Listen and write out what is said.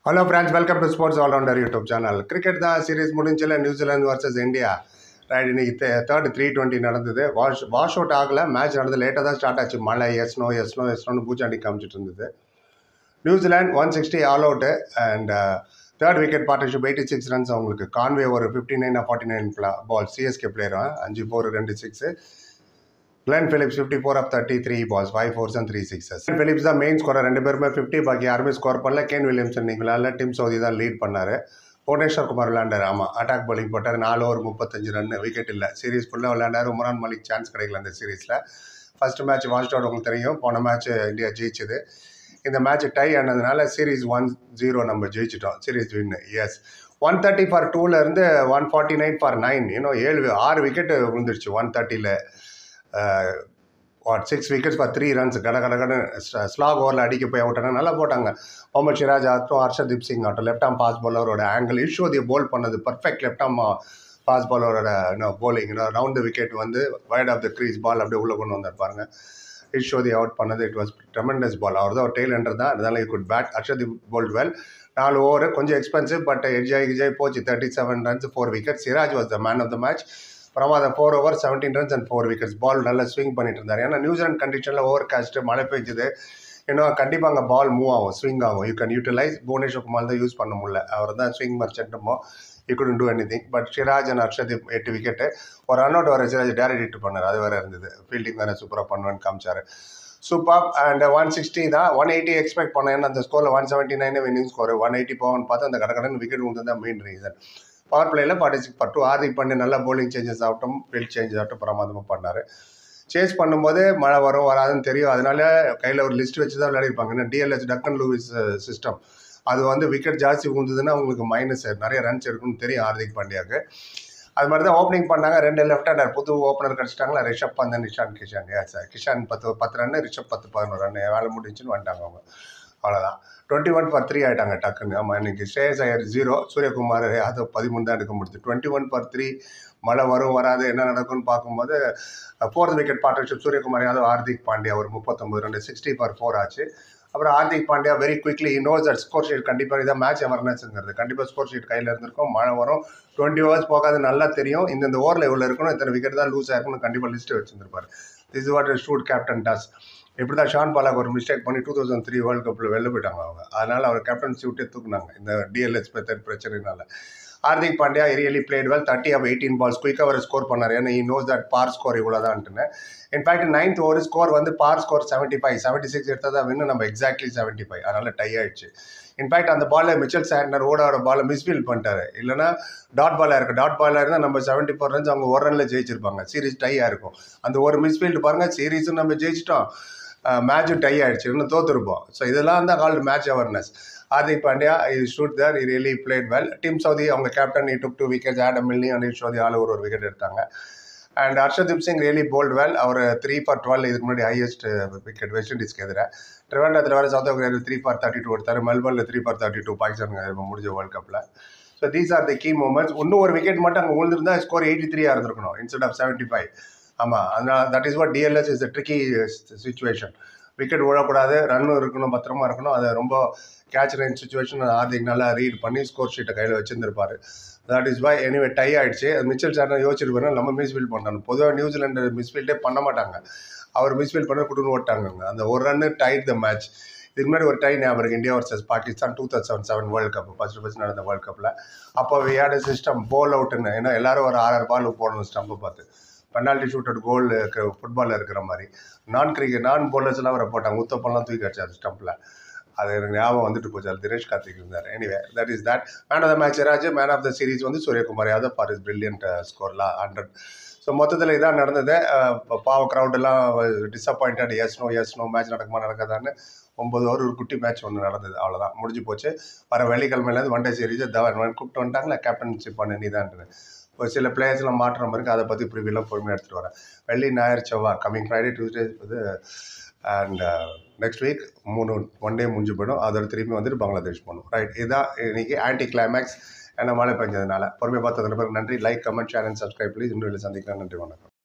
hello friends welcome to sports allrounder YouTube channel cricket தான் series முடிஞ்சில் New Zealand versus India right இன்னைக்கு third three twenty நடந்தது wash wash out ஆகல match நடந்தது லேட்டாக தான் ஸ்டார்ட் ஆச்சு மழை எஸ்னோ எஸ்னோ எஸ்னோன்னு பூச்சாண்டி காமிச்சிட்டு இருந்தது New Zealand one sixty all out and third wicket partnership eighty six runs அவங்களுக்கு கான்வே ஒரு fifty nine forty nine ball CSK player அஞ்சு ஃபோர் ரெண்டு six Glenn Phillips fifty four off thirty three balls five fours and three sixes Phillips தான் main scorer ரெண்டு பேருமே fifty பாக்கி யாருமே score பண்ணல கேன் வில்லியம்சன் இன்னைக்கு விளையாடல டிம் சௌதி தான் லீட் பண்ணார் புவனேஸ்வர் குமார் விளையாண்டார் ஆமாம் அட்டாக் bowling போட்டார் நாலு ஓவர் முப்பத்தஞ்சு ரன் விக்கெட் இல்லை சீரிஸ் ஃபுல்லாக விளையாண்டார் உமரான் மலிக் சான்ஸ் கிடைக்கல அந்த சீரிஸில் ஃபர்ஸ்ட் மேட்ச் வாஷ் அவுட் உங்களுக்கு தெரியும் போன மேட்ச் இந்தியா ஜெயிச்சது இந்த மேட்ச் டை ஆனதுனால சீரிஸ் ஒன் ஜீரோ நம்ம ஜெயிச்சிட்டோம் சீரிஸ் வின் எஸ் ஒன் தேர்ட்டி ஃபார் டூலேருந்து one forty nine for nine இன்னும் ஏழு ஆறு விக்கெட் விழுந்துருச்சு ஒன் தேர்ட்டியில் what six wickets for three runs கட கட கட ஸ்லாக் ஓவரில் அடிக்க போய் அவுட்டாங்க நல்லா போட்டாங்க முகமது சிராஜ் ஆகட்டும் ஹர்ஷதீப் சிங் ஆகட்டும் லெஃப்ட் ஆம் பாஸ் பாலரோட ஆங்கிள் ஈஸ்வதியை போல் பண்ணது பர்ஃபெக்ட் லெஃப்ட் ஆம் பாஸ் பாலரோட போலிங் ரவுண்டு விக்கெட் வந்து wide of the crease ball அப்படியே உள்ளே கொண்டு வந்தார் பாருங்க ஈஸ்வதி அவுட் பண்ணது இட் வாஸ் ட்ரெமெண்டஸ் பால் அவர் தான் டெய்ல் ஹண்டர் தான் அதனால you could bat Harshdeep bowled well நாலு ஓவர் கொஞ்சம் எக்ஸ்பென்சிவ் பட் எட்ஜாய் கிஜாய் போச்சு thirty seven runs four wicket Siraj was the man of the match பிரமாத four over seventeen runs and four wickets பால் நல்லா ஸ்விங் பண்ணிட்டு இருந்தார் ஏன்னா நியூசிலாந்து கண்டிஷனில் ஓவர் காஸ்ட்டு மழை பெஞ்சுது இன்னும் கண்டிப்பாக அங்கே பால் மூவ் ஆகும் ஸ்விங் ஆகும் you can utilize Bhuvneshwar Kumar தான் யூஸ் பண்ண முடியல அவர் தான் ஸ்விங் மர்ச்சன்ட்டுமோ you couldn't do anything but Siraj and Harshdeep எட்டு விக்கெட்டு ஒரு ரன் அவுட் வர சிராஜ் டேரக்ட் ஹிட் பண்ணார் அது வேறு இருந்தது ஃபீல்டிங் வேறு சூப்பராக பண்ணுவேன்னு காமிச்சார் சூப்பர் அண்ட் ஒன் சிக்ஸ்டி தான் ஒன் எயிட்டி எக்ஸ்பெக்ட் பண்ணேன் ஏன்னா அந்த ஸ்கோரில் one seventy nine winning score one eighty போகணும்னு பார்த்து அந்த கடற்கடன் விக்கெட் வந்து தான் மெயின் ரீசன் பவர் பிளேயில் forty six for two Hardik பண்ணி நல்லா bowling சேஞ்சஸ் ஆகட்டும் ஃபீல்ட் சேஞ்ச் ஆகட்டும் பிரமாதமாக பண்ணார் சேஸ் பண்ணும்போது மழை வரும் வராதுன்னு தெரியும் அதனால கையில் ஒரு லிஸ்ட் வச்சு தான் விளையாடிருப்பாங்க ஏன்னா டிஎல்எஸ் டக்கன் லூவிஸ் சிஸ்டம் அது வந்து விக்கெட் ஜாஸ்தி விழுந்ததுன்னா உங்களுக்கு மைனஸ் நிறைய ரன்ஸ் எடுக்கணும்னு தெரியும் ஹார்திக் பாண்டியாவுக்கு அது மாதிரி தான் ஓப்பனிங் பண்ணாங்க ரெண்டு லெஃப்ட் ஹேண்டர் புது ஓப்பனர் கிடச்சிட்டாங்களா ரிஷப் பந்த் நிஷான் கிஷான் ஏ சார் கிஷான் பத்து பத்து ரன்னு ரிஷப் பத்து பதினோரு ரன் வேலை முடிஞ்சுன்னு வந்துட்டாங்க அவங்க அவ்வளோதான் டுவெண்ட்டி ஒன் ஃபார் த்ரீ ஆகிட்டாங்க டக்குன்னு ஆமாம் இன்னைக்கு ஸ்ரேயஸ் ஐயர் ஜீரோ சூரியகுமார் அது பதிமூணு தான் எடுக்க முடியுது டுவெண்ட்டி ஒன் ஃபார் த்ரீ மழை வரும் வராது என்ன நடக்கும்னு பார்க்கும்போது fourth wicket partnership Suryakumar Yadav Hardik Pandya ஒரு முப்பத்தொம்பது ரெண்டு சிக்ஸ்டி ஃபார் ஃபோர் ஆச்சு அப்புறம் Hardik Pandya very quickly knows that score sheet கண்டிப்பாக இதான் மேட்ச் எமர்னஸ்ங்கிறது கண்டிப்பாக ஸ்கோர் ஷீட் கையில் இருந்திருக்கும் மழை வரும் டுவெண்ட்டி ஓவர்ஸ் போகாது நல்லா தெரியும் இந்தந்த ஓவரில் இவ்வளோ இருக்கணும் இத்தனை விக்கெட் தான் லூஸ் ஆயிருக்கும்னு கண்டிப்பாக லிஸ்ட் வச்சிருந்திருப்பாரு this what should captain does இப்படி தான் ஷான் பாலாக் ஒரு மிஸ்டேக் பண்ணி டூ தௌசண்ட் த்ரீ வேர்ல்டு கப்பில் வெளில போயிட்டாங்க அவங்க அதனால் அவர் கேப்டன்சி விட்டே தூக்குனாங்க இந்த டிஎல்எஸ் பிரச்சனைனால Hardik Pandya really played well thirty off eighteen balls குயிக்காக அவர் ஸ்கோர் பண்ணார் ஏன்னா ஈ நோஸ் தட் பார் ஸ்கோர் இவ்வளோ தான்ட்டுன்னு இன்ஃபேக்ட் நைன்த் ஓவர் ஸ்கோர் வந்து par score seventy five seventy six எடுத்ததா வின்னு நம்ம எக்ஸாக்ட்லி செவன்ட்டி ஃபைவ் அதனால் டை ஆயிடுச்சு இன்ஃபேக்ட் அந்த பாலில் மிச்சல் சாண்ட்னர் ஓடாவோட பாலை மிஸ்ஃபீல் பண்ணிட்டாரு இல்லைனா டாட் பாலாக இருக்குது டாட் பாலாக இருந்தால் நம்ம செவன்ட்டி ஃபோர் ரன்ஸ் அவங்க ஒரு ரனில் ஜெயிச்சிருப்பாங்க சீரிஸ் டையாக இருக்கும் அந்த ஒரு மிஸ்ஃபீல்டு பாருங்கள் சீரீஸும் நம்ம ஜெயிச்சிட்டோம் மேட்சும் டை ஆயிடுச்சு இன்னும் தோத்துருப்போம் ஸோ இதெல்லாம் தான் called match awareness Hardik Pandya is should there இ really played well team Southee அவங்க கேப்டன் இ took two wickets Adam Milne and Southee ஆள் ஒரு ஒரு விக்கெட் எடுத்தாங்க and Harshdeep Singh really bowled well அவர் த்ரீ ஃபார் டுவெல் இதுக்கு முன்னாடி ஹையஸ்ட் விக்கெட் வெஸ்ட் இண்டீஸ்க்கு எதிராக ட்ரிவாண்டத்தில் வர South Africa three for thirty two எடுத்தார் மெல்பர்னில் three for thirty two Pakistan முடிஞ்ச வேர்ல்ட் கப்பில் so these are the key moments இன்னும் ஒரு விக்கெட் மட்டும் அங்கே விழுந்திருந்தா ஸ்கோர் எயிட்டி த்ரீயாக இருந்திருக்கணும் இன்ஸ்டெட் ஆஃப் செவன்ட்டி ஃபைவ் ஆமாம் அதனால் that is what DLS is tricky situation wicket விழக்கூடாது ரன்னும் இருக்கணும் பத்திரமா இருக்கணும் அதை ரொம்ப கேட்ச் ரைன் சுச்சுவேஷன் ஹார்திக் நல்லா ரீட் பண்ணி ஸ்கோர் ஷீட்டை கையில் வச்சிருந்திருப்பாரு that is by anyway tie ஆயிடுச்சு அது மிச்சல் சார்னா யோசிச்சிருப்பாரு நம்ம மிஸ்ஃபீல் பண்ணணும் பொதுவாக நியூசிலாண்டு மிஸ்ஃபீல்டே பண்ண மாட்டாங்க அவர் மிஸ்ஃபீல் பண்ண குடுன்னு ஓட்டாங்க அந்த ஒரு ரன்னு டைட் த மேட்ச் இதுக்கு முன்னாடி ஒரு டை ஞாபகம் இருக்கு India versus Pakistan two thousand seven seven world cup first first நடந்த வேர்ல்டு கப்பில் அப்போ வியாட சிஸ்டம் போல் அவுட்டுன்னு ஏன்னா எல்லாரும் ஒரு ஆறாறு பால் போடணும் ஸ்டம்பை பார்த்து பெனால்ட்டி ஷூட் அவுட் கோல் ஃபுட்பாலில் இருக்கிற மாதிரி நான் கிரிக்கெட் நான் போலர்ஸ்லாம் வர போட்டாங்க உத்தப்பெல்லாம் தூக்கி அடிச்சார் ஸ்டம்பில் அது எனக்கு ஞாபகம் வந்துட்டு போச்சு அது தினேஷ் கார்த்திக் இருந்தார் anyway that is that man of the match ராஜ் மேன் ஆஃப் த சீரிஸ் வந்து Suryakumar Yadav for is brilliant ஸ்கோர்லாம் ஹண்ட்ரட் ஸோ மொத்தத்தில் இதான் நடந்தது பாவ க்ரௌடெல்லாம் disappointed yes no yes no match நடக்குமா நடக்காதான்னு ஒம்பது ஓவர் ஒரு குட்டி மேட்ச் ஒன்று நடந்தது அவ்வளோதான் முடிஞ்சு போச்சு வர வெள்ளிக்கிழமையிலேருந்து ஒன் டே சீரிஸ் தவன் கூப்பிட்டு வந்துட்டாங்களா கேப்டன்ஷிப் பண்ண நீ தான் ஒரு சில பிளேயர்ஸ்லாம் மாற்றம் இருக்குது அதை பற்றி ப்ரிவியூலாம் பொறுமையாக எடுத்துகிட்டு வரேன் வெள்ளி ஞாயிறு செவ்வாய் கம்மிங் ஃப்ரைடே டியூஸ்டே இது அண்ட் நெக்ஸ்ட் வீக் மூணு ஒன் டே முடிஞ்சு போயிடும் அதோட திரும்பி வந்துட்டு பங்களாதேஷ் போகணும் ரைட் இதுதான் இன்னைக்கு ஆன்டி கிளைமேக்ஸ் ஏன்னா மழை பெஞ்சதுனால பொறுமையாக பார்த்ததுக்கு நன்றி like comment share and subscribe please இன்னும் சந்திக்கலாம் நன்றி வணக்கம்